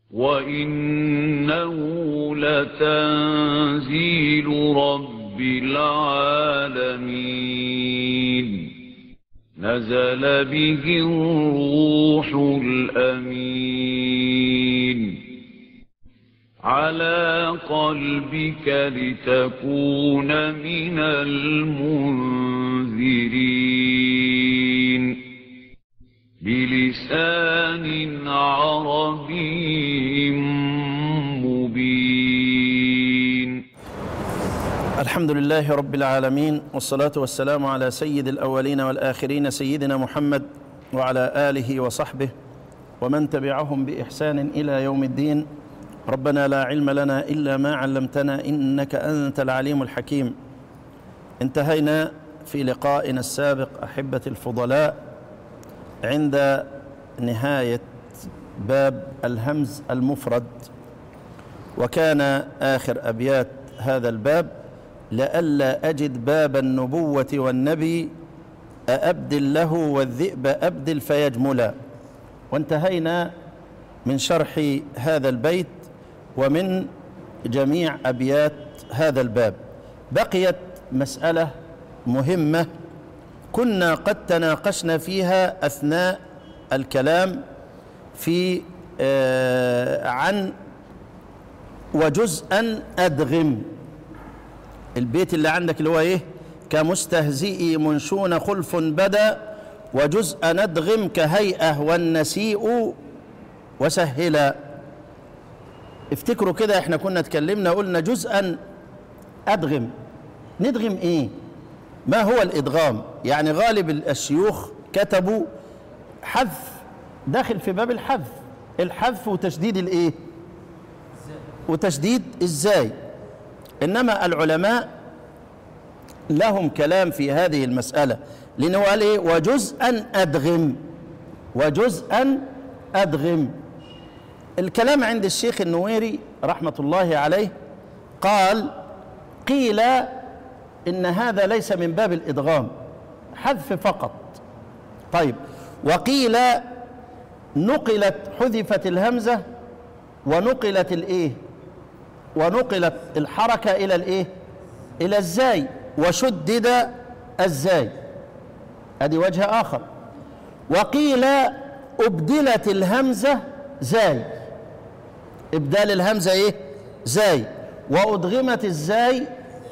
وإنه لتنزيل رب العالمين نزل به الروح الأمين على قلبك لتكون من المنذرين بلسان عربي مبين الحمد لله رب العالمين والصلاة والسلام على سيد الأولين والآخرين سيدنا محمد وعلى آله وصحبه ومن تبعهم بإحسان إلى يوم الدين ربنا لا علم لنا إلا ما علمتنا إنك أنت العليم الحكيم انتهينا في لقائنا السابق أحبة الفضلاء عند نهاية باب الهمز المفرد وكان آخر أبيات هذا الباب لئلا أجد باب النبوة والنبي أأبدل له والذئب أبدل فيجملا وانتهينا من شرح هذا البيت ومن جميع أبيات هذا الباب بقيت مسألة مهمة كنا قد تناقشنا فيها أثناء الكلام في آه عن وجزءا أدغم البيت اللي عندك اللي هو إيه كمستهزئي منشون خلف بدا وجزء ندغم كهيئة والنسيء وسهلا افتكروا كده احنا كنا اتكلمنا قلنا جزءا أدغم ندغم ايه ما هو الإدغام يعني غالب الشيوخ كتبوا حذف داخل في باب الحذف الحذف وتشديد الايه وتشديد ازاي انما العلماء لهم كلام في هذه المسألة لأنه قال إيه وجزءا أدغم وجزءا أدغم الكلام عند الشيخ النويري رحمة الله عليه قال قيل إن هذا ليس من باب الإدغام حذف فقط طيب وقيل نقلت حذفت الهمزة ونقلت الإيه ونقلت الحركة إلى الإيه إلى الزاي وشدد الزاي ادي وجه اخر وقيل ابدلت الهمزه زاي ابدال الهمزه ايه زاي وادغمت الزاي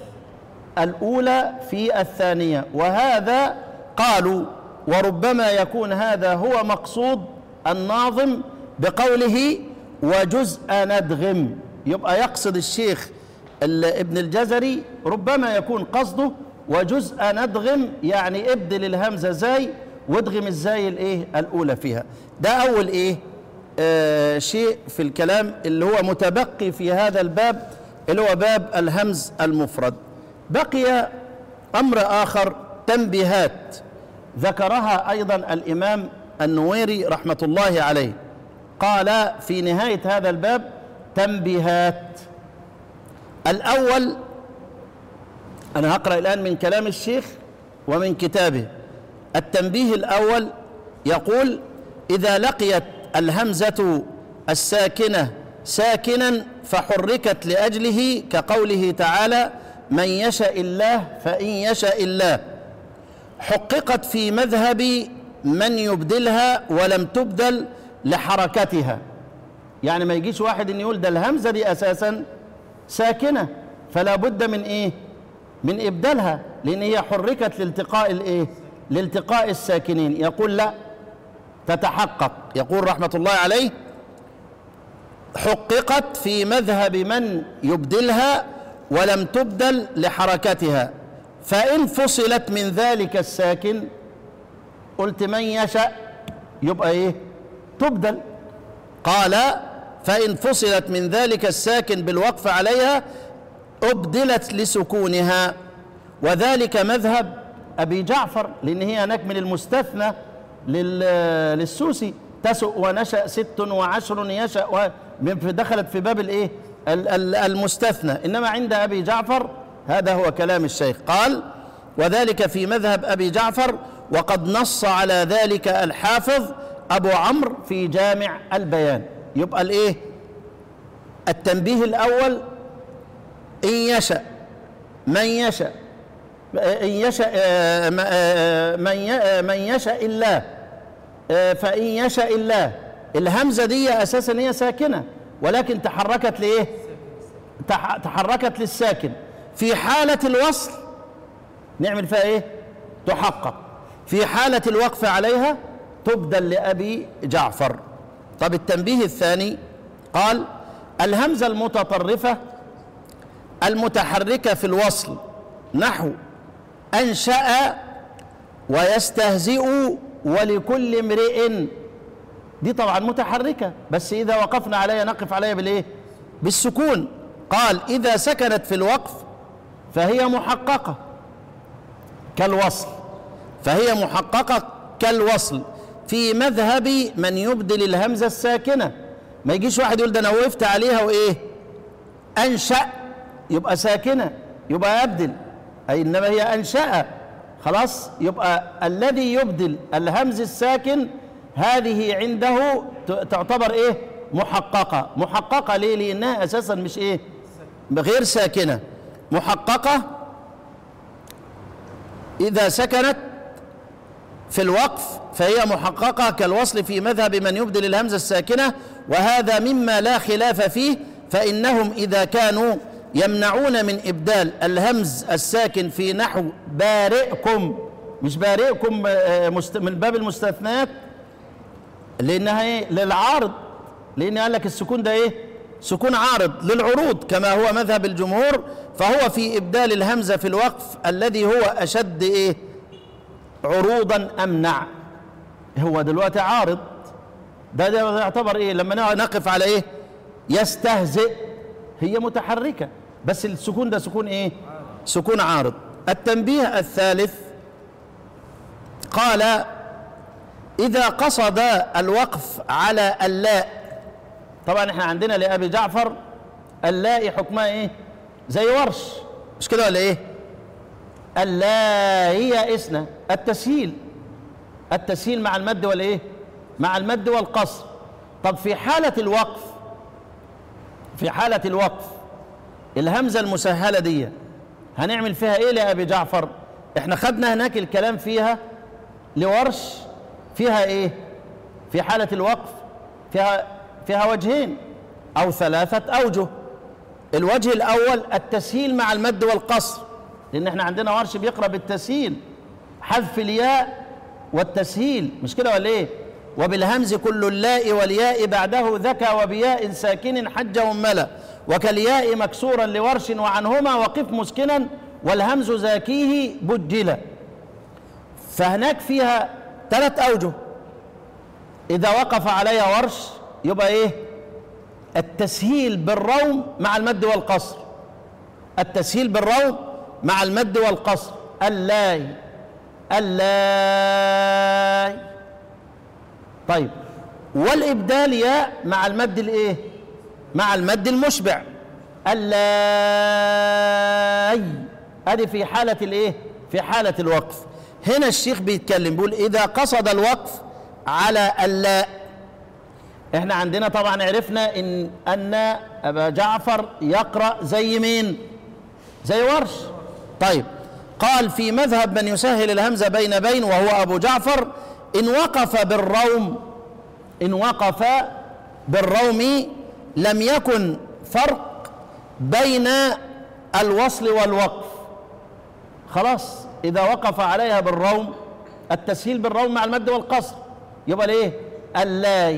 الاولى في الثانيه وهذا قالوا وربما يكون هذا هو مقصود الناظم بقوله وجزء ندغم يبقى يقصد الشيخ ابن الجزري ربما يكون قصده وجزء ندغم يعني ابدل الهمزه زي وادغم الزاي الايه الاولى فيها ده اول ايه آه شيء في الكلام اللي هو متبقي في هذا الباب اللي هو باب الهمز المفرد بقي امر اخر تنبيهات ذكرها ايضا الامام النويري رحمه الله عليه قال في نهايه هذا الباب تنبيهات الأول أنا هقرأ الآن من كلام الشيخ ومن كتابه التنبيه الأول يقول إذا لقيت الهمزة الساكنة ساكنا فحركت لأجله كقوله تعالى من يشاء الله فإن يشاء الله حققت في مذهب من يبدلها ولم تبدل لحركتها يعني ما يجيش واحد ان يقول ده الهمزه دي اساسا ساكنه فلا بد من ايه من ابدالها لان هي حركت لالتقاء الايه لالتقاء الساكنين يقول لا تتحقق يقول رحمه الله عليه حققت في مذهب من يبدلها ولم تبدل لحركتها فان فصلت من ذلك الساكن قلت من يشاء يبقى ايه تبدل قال فإن فصلت من ذلك الساكن بالوقف عليها أبدلت لسكونها وذلك مذهب أبي جعفر لأن هي هناك من المستثنى للسوسي تسؤ ونشأ ست وعشر يشأ دخلت في باب الإيه المستثنى إنما عند أبي جعفر هذا هو كلام الشيخ قال وذلك في مذهب أبي جعفر وقد نص على ذلك الحافظ أبو عمرو في جامع البيان يبقى الإيه التنبيه الأول إن يشأ من يشأ إن يشأ آه، م- آه، من ي- آه، من يشأ الله آه، فإن يشأ الله الهمزة دي أساسا هي ساكنة ولكن تحركت لإيه؟ تح- تحركت للساكن في حالة الوصل نعمل فيها إيه؟ تحقق في حالة الوقف عليها تبدل لأبي جعفر طب التنبيه الثاني قال الهمزة المتطرفة المتحركة في الوصل نحو أنشأ ويستهزئ ولكل امرئ دي طبعا متحركة بس إذا وقفنا عليها نقف عليها بالإيه؟ بالسكون قال إذا سكنت في الوقف فهي محققة كالوصل فهي محققة كالوصل في مذهب من يبدل الهمزة الساكنة ما يجيش واحد يقول ده أنا وقفت عليها وإيه أنشأ يبقى ساكنة يبقى أبدل أي إنما هي أنشأ خلاص يبقى الذي يبدل الهمز الساكن هذه عنده ت- تعتبر إيه محققة محققة ليه لأنها أساسا مش إيه غير ساكنة محققة إذا سكنت في الوقف فهي محققة كالوصل في مذهب من يبدل الهمزة الساكنة وهذا مما لا خلاف فيه فإنهم إذا كانوا يمنعون من إبدال الهمز الساكن في نحو بارئكم مش بارئكم آه، مست- من باب المستثنات لأنها إيه؟ للعارض لأن قال لك السكون ده إيه؟ سكون عارض للعروض كما هو مذهب الجمهور فهو في إبدال الهمزة في الوقف الذي هو أشد إيه؟ عروضا أمنع هو دلوقتي عارض ده, ده يعتبر إيه؟ لما نقف على إيه؟ يستهزئ هي متحركة بس السكون ده سكون إيه؟ سكون عارض التنبيه الثالث قال إذا قصد الوقف على اللاء طبعا احنا عندنا لأبي جعفر اللاء حكمها ايه زي ورش مش كده ولا ايه اللا هي اسنا التسهيل التسهيل مع المد ولا ايه مع المد والقصر طب في حالة الوقف في حالة الوقف الهمزة المسهلة دي هنعمل فيها ايه لأبي جعفر احنا خدنا هناك الكلام فيها لورش فيها ايه في حالة الوقف فيها فيها وجهين او ثلاثة اوجه الوجه الاول التسهيل مع المد والقصر لان احنا عندنا ورش بيقرا بالتسهيل حذف الياء والتسهيل مش كده ولا ايه وبالهمز كل اللاء والياء بعده ذكى وبياء ساكن حج ملا وكالياء مكسورا لورش وعنهما وقف مسكنا والهمز زاكيه بجلا فهناك فيها ثلاث أوجه إذا وقف عليها ورش يبقى إيه التسهيل بالروم مع المد والقصر التسهيل بالروم مع المد والقصر اللاي اللاي طيب والإبدال ياء مع المد الإيه مع المد المشبع اللاي هذه في حالة الإيه في حالة الوقف هنا الشيخ بيتكلم بيقول إذا قصد الوقف على اللاء احنا عندنا طبعا عرفنا ان ان ابا جعفر يقرا زي مين زي ورش طيب قال في مذهب من يسهل الهمزه بين بين وهو ابو جعفر ان وقف بالروم ان وقف بالروم لم يكن فرق بين الوصل والوقف خلاص اذا وقف عليها بالروم التسهيل بالروم مع المد والقصر يبقى الايه اللاي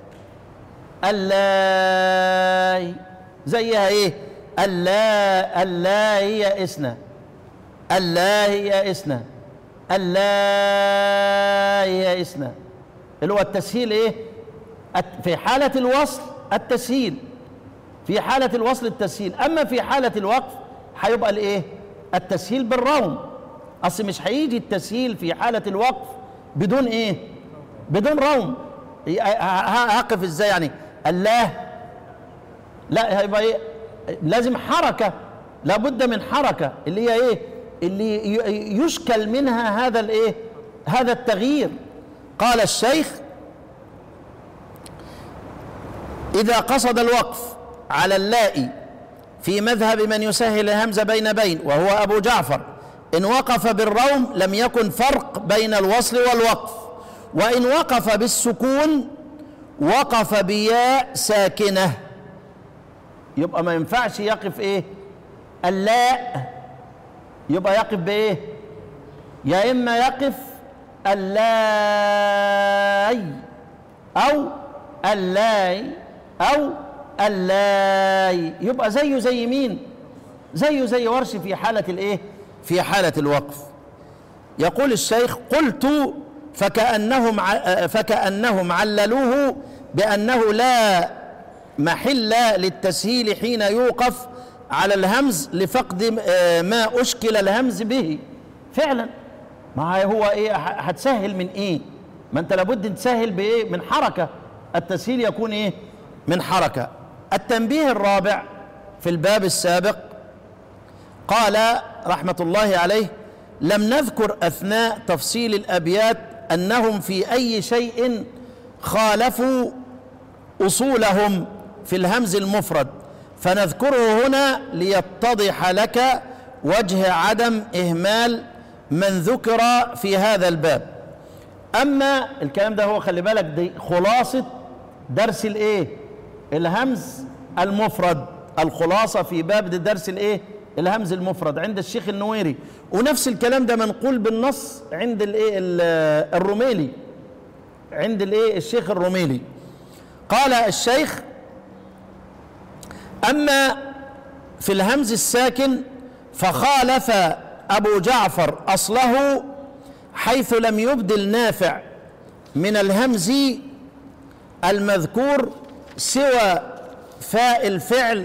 اللاي زيها ايه اللا اللا هي اسنا اللا هي اسنا اللا هي اسنا اللي هو التسهيل ايه الت- في حالة الوصل التسهيل في حالة الوصل التسهيل أما في حالة الوقف هيبقى الإيه؟ التسهيل بالروم أصل مش هيجي التسهيل في حالة الوقف بدون إيه؟ بدون روم ه- ه- هقف إزاي يعني؟ الله لا هيبقى إيه؟ لازم حركة لابد من حركة اللي هي إيه؟ اللي ي- يشكل منها هذا الإيه؟ هذا التغيير قال الشيخ إذا قصد الوقف على اللاء في مذهب من يسهل الهمزة بين بين وهو أبو جعفر إن وقف بالروم لم يكن فرق بين الوصل والوقف وإن وقف بالسكون وقف بياء ساكنة يبقى ما ينفعش يقف إيه اللاء يبقى يقف بإيه يا إما يقف اللاي أو اللاي أو اللاي يبقى زيه زي مين زيه زي ورش في حالة الإيه في حالة الوقف يقول الشيخ قلت فكأنهم ع- فكأنهم عللوه بأنه لا محل للتسهيل حين يوقف على الهمز لفقد آه، ما أشكل الهمز به فعلا ما هو ايه ه- هتسهل من ايه ما انت لابد تسهل بايه من حركة التسهيل يكون ايه من حركة التنبيه الرابع في الباب السابق قال رحمة الله عليه لم نذكر أثناء تفصيل الأبيات أنهم في أي شيء خالفوا أصولهم في الهمز المفرد فنذكره هنا ليتضح لك وجه عدم إهمال من ذكر في هذا الباب أما الكلام ده هو خلي بالك دي خلاصة درس الإيه الهمز المفرد الخلاصة في باب ده درس الإيه الهمز المفرد عند الشيخ النويري ونفس الكلام ده منقول بالنص عند الإيه ال- الرميلي عند الإيه الشيخ الرميلي قال الشيخ أما في الهمز الساكن فخالف أبو جعفر أصله حيث لم يبدل نافع من الهمز المذكور سوى فاء الفعل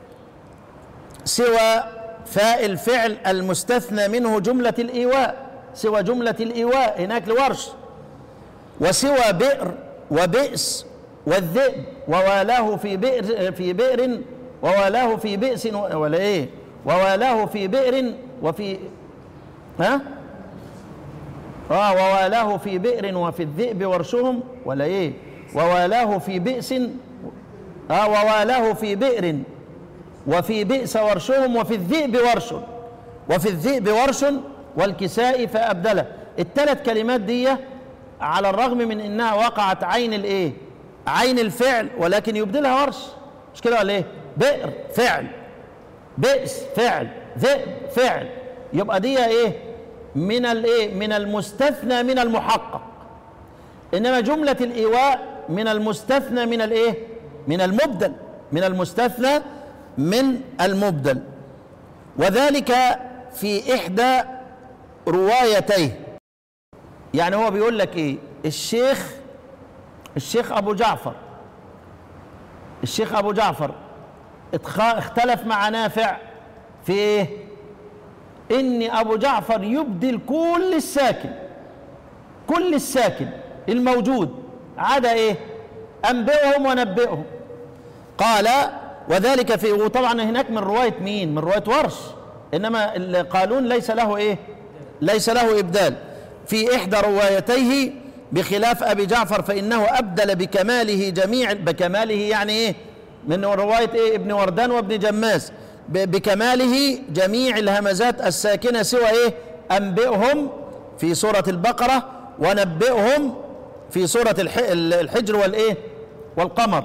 سوى فاء الفعل المستثنى منه جملة الإيواء سوى جملة الإيواء هناك لورش وسوى بئر وبئس والذئب ووالاه في بئر في بئر ووالاه في بئس و- ولا ايه ووالاه في بئر وفي ها اه ووالاه في بئر وفي الذئب ورشهم ولا ايه ووالاه في بئس اه ووالاه في بئر وفي بئس ورشهم وفي الذئب ورش وفي الذئب ورش والكساء فأبدله الثلاث كلمات دي على الرغم من انها وقعت عين الايه عين الفعل ولكن يبدلها ورش مش كده ولا ايه بئر فعل بئس فعل ذئب فعل يبقى دي ايه من الايه من المستثنى من المحقق انما جمله الايواء من المستثنى من الايه من المبدل من المستثنى من المبدل وذلك في احدى روايتيه يعني هو بيقول لك ايه الشيخ الشيخ ابو جعفر الشيخ ابو جعفر اتخ- اختلف مع نافع في ايه ان ابو جعفر يبدل كل الساكن كل الساكن الموجود عدا ايه انبئهم ونبئهم قال وذلك في وطبعا هناك من روايه مين من روايه ورش انما القالون ليس له ايه ليس له ابدال في احدى روايتيه بخلاف ابي جعفر فانه ابدل بكماله جميع بكماله يعني ايه من روايه ايه ابن وردان وابن جماس ب- بكماله جميع الهمزات الساكنه سوى ايه انبئهم في سوره البقره ونبئهم في سوره الح- الحجر والايه والقمر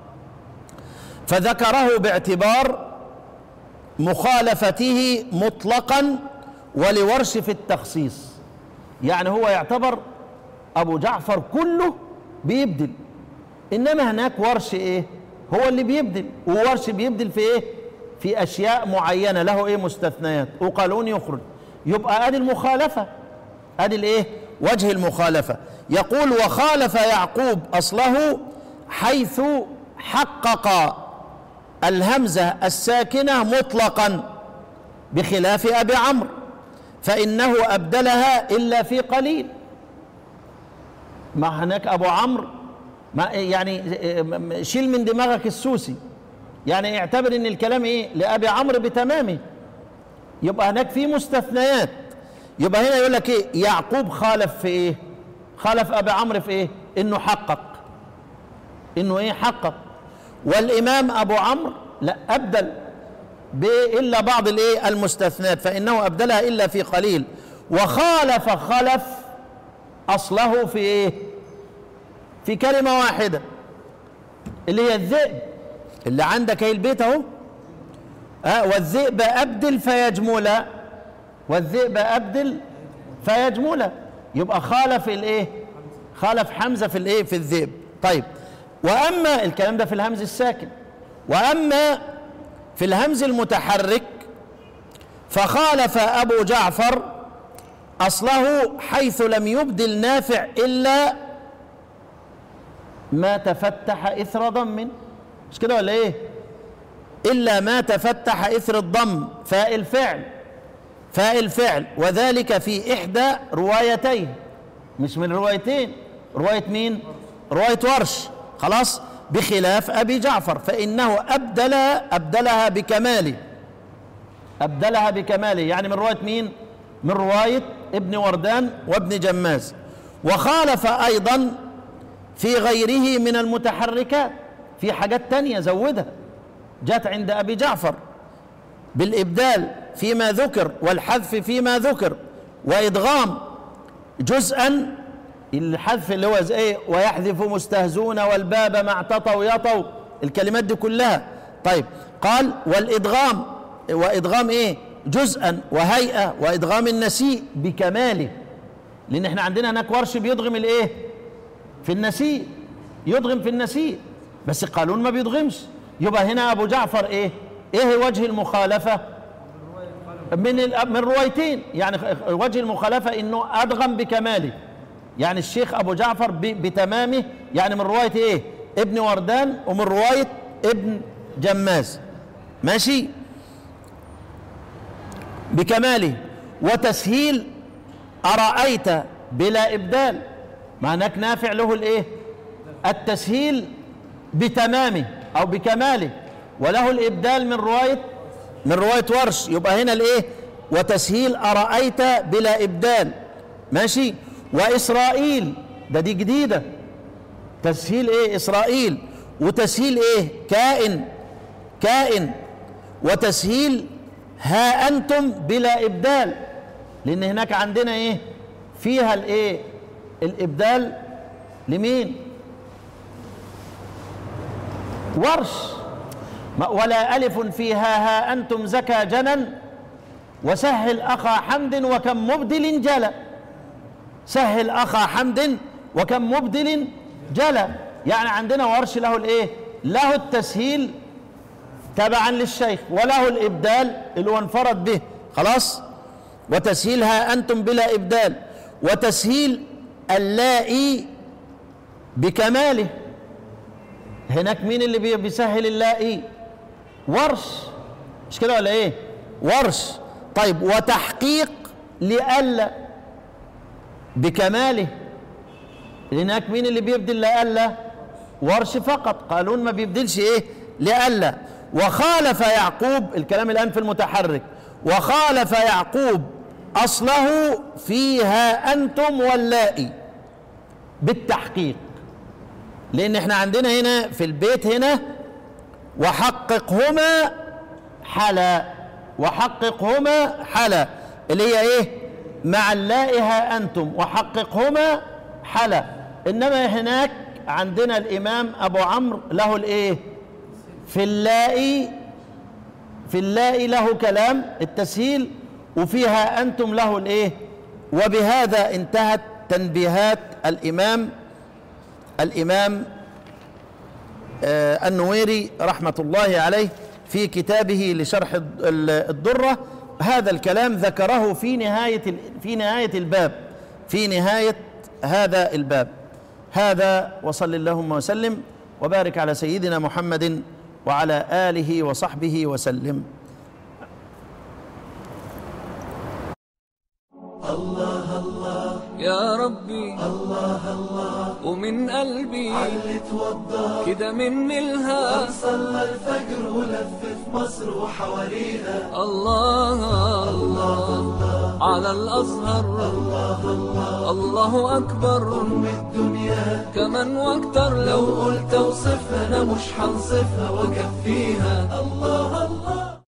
فذكره باعتبار مخالفته مطلقا ولورش في التخصيص يعني هو يعتبر ابو جعفر كله بيبدل انما هناك ورش ايه هو اللي بيبدل وورش بيبدل في ايه في اشياء معينه له ايه مستثنيات وقالون يخرج يبقى ادي المخالفه ادي الايه وجه المخالفه يقول وخالف يعقوب اصله حيث حقق الهمزه الساكنه مطلقا بخلاف ابي عمرو فانه ابدلها الا في قليل ما هناك ابو عمرو ما يعني شيل من دماغك السوسي يعني اعتبر ان الكلام ايه لابي عمرو بتمامه يبقى هناك في مستثنيات يبقى هنا يقول لك ايه يعقوب خالف في ايه خالف ابي عمرو في ايه انه حقق انه ايه حقق والإمام أبو عمرو لا أبدل ب- إلا بعض الإيه المستثنات فإنه أبدلها إلا في قليل وخالف خلف أصله في إيه في كلمة واحدة اللي هي الذئب اللي عندك اهي البيت اهو ها والذئب أبدل فيجملا والذئب أبدل فيجملا يبقى خالف الايه خالف حمزة في الايه في الذئب طيب وأما الكلام ده في الهمز الساكن وأما في الهمز المتحرك فخالف أبو جعفر أصله حيث لم يبدل نافع إلا ما تفتح إثر ضم مش كده ولا إيه إلا ما تفتح إثر الضم فاء الفعل فاء الفعل وذلك في إحدى روايتين مش من روايتين رواية مين رواية ورش خلاص بخلاف أبي جعفر فإنه أبدل أبدلها بكماله أبدلها بكماله يعني من رواية مين من رواية ابن وردان وابن جماز وخالف أيضا في غيره من المتحركات في حاجات تانية زودها جاءت عند أبي جعفر بالإبدال فيما ذكر والحذف فيما ذكر وإدغام جزءا الحذف اللي هو زي ايه ويحذف مستهزون والباب مع تطوا يطوا الكلمات دي كلها طيب قال والإدغام وإدغام ايه جزءا وهيئة وإدغام النسيء بكماله لأن احنا عندنا هناك ورش بيدغم الايه في النسيء يدغم في النسيء بس قالون ما بيدغمش يبقى هنا أبو جعفر ايه ايه وجه المخالفة من ال- من روايتين يعني وجه المخالفة انه أدغم بكماله يعني الشيخ أبو جعفر ب- بتمامه يعني من رواية ايه ابن وردان ومن رواية ابن جماز ماشي بكماله وتسهيل أرأيت بلا إبدال ما هناك نافع له الإيه التسهيل بتمامه أو بكماله وله الإبدال من رواية من رواية ورش يبقى هنا الإيه وتسهيل أرأيت بلا إبدال ماشي وإسرائيل ده دي جديدة تسهيل إيه إسرائيل وتسهيل إيه كائن كائن وتسهيل ها أنتم بلا إبدال لأن هناك عندنا إيه فيها الإيه الإبدال لمين ورش ما- ولا ألف فيها ها أنتم زكى جنا وسهل أخا حمد وكم مبدل جلى سهل أخا حمد وكم مبدل جلى يعني عندنا ورش له الإيه له التسهيل تبعا للشيخ وله الإبدال اللي هو انفرد به خلاص وتسهيلها أنتم بلا إبدال وتسهيل اللائي بكماله هناك مين اللي بي- بيسهل اللائي ورش مش كده ولا ايه ورش طيب وتحقيق لألا بكماله هناك مين اللي بيبدل لألا ورش فقط قالون ما بيبدلش ايه لألا وخالف يعقوب الكلام الآن في المتحرك وخالف يعقوب أصله فيها أنتم واللائي بالتحقيق لأن احنا عندنا هنا في البيت هنا وحققهما حلا وحققهما حلا اللي هي ايه مع اللائها أنتم وحققهما حلا إنما هناك عندنا الإمام أبو عمرو له الإيه في اللائي في اللائي له كلام التسهيل وفيها أنتم له الإيه وبهذا انتهت تنبيهات الإمام الإمام آه، النويري رحمة الله عليه في كتابه لشرح الد- ال- الدرة هذا الكلام ذكره في نهاية ال- في نهاية الباب في نهاية هذا الباب هذا وصل اللهم وسلم وبارك على سيدنا محمد وعلى آله وصحبه وسلم يا ربي الله الله ومن قلبي اللي توضى كده من ملها صلى الفجر ولف في مصر وحواليها الله الله على الأزهر الله الله الله أكبر أم الدنيا كمن واكتر لو لو قلت اوصفها أنا مش حنصفها وأكفيها